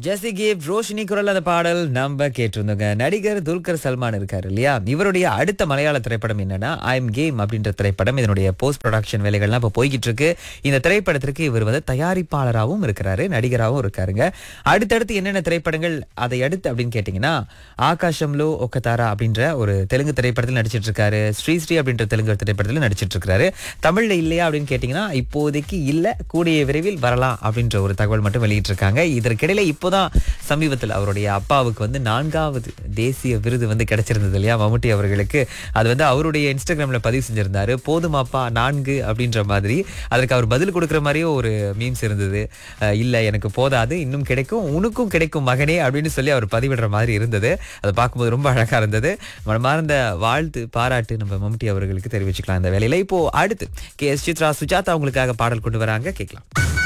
ஜெசி gap Roshini குரல் அந்த பாடல் நம்ம கேட்டிருந்தோங்க நடிகர் துல்கர் சல்மான் இருக்காரு இல்லையா இவருடைய அடுத்த மலையாள திரைப்படம் என்னன்னா ஐ எம் கேம் அப்படின்ற திரைப்படம் இதனுடைய போஸ்ட் ப்ரொடக்ஷன் வேலைகள்லாம் இப்போ போய்கிட்டு இருக்கு இந்த திரைப்படத்திற்கு இவர் வந்து தயாரிப்பாளராகவும் இருக்கிறாரு நடிகராகவும் இருக்காருங்க அடுத்தடுத்து என்னென்ன திரைப்படங்கள் அதை அடுத்து அப்படின்னு கேட்டிங்கன்னா ஆகாஷம்லோ ஒக்கதாரா அப்படின்ற ஒரு தெலுங்கு திரைப்படத்தில் நடிச்சிட்டு இருக்காரு ஸ்ரீஸ்ரீ அப்படின்ற தெலுங்கு திரைப்படத்தில் நடிச்சிட்டு இருக்காரு தமிழ்ல இல்லையா அப்படின்னு கேட்டிங்கன்னா இப்போதைக்கு இல்ல கூடிய விரைவில் வரலாம் அப்படின்ற ஒரு தகவல் மட்டும் வெளியிட்டிருக்காங்க இதற்கிடையில இப்போதான் சமீபத்தில் அவருடைய அப்பாவுக்கு வந்து நான்காவது தேசிய விருது வந்து கிடைச்சிருந்தது இல்லையா மம்முட்டி அவர்களுக்கு அது வந்து அவருடைய இன்ஸ்டாகிராம்ல பதிவு செஞ்சிருந்தாரு போதுமாப்பா நான்கு அப்படின்ற மாதிரி அதற்கு அவர் பதில் கொடுக்குற மாதிரியே ஒரு மீம்ஸ் இருந்தது அஹ் இல்ல எனக்கு போதாது இன்னும் கிடைக்கும் உனக்கும் கிடைக்கும் மகனே அப்படின்னு சொல்லி அவர் பதிவிடுற மாதிரி இருந்தது அதை பார்க்கும்போது ரொம்ப அழகா இருந்தது மனமார்ந்த வாழ்த்து பாராட்டு நம்ம மம்முட்டி அவர்களுக்கு தெரிவிச்சுக்கலாம் இந்த வேலையில இப்போ அடுத்து கே எஸ் சித்ரா சுஜாதா அவங்களுக்காக பாடல் கொண்டு வராங்க கேட்கலாம்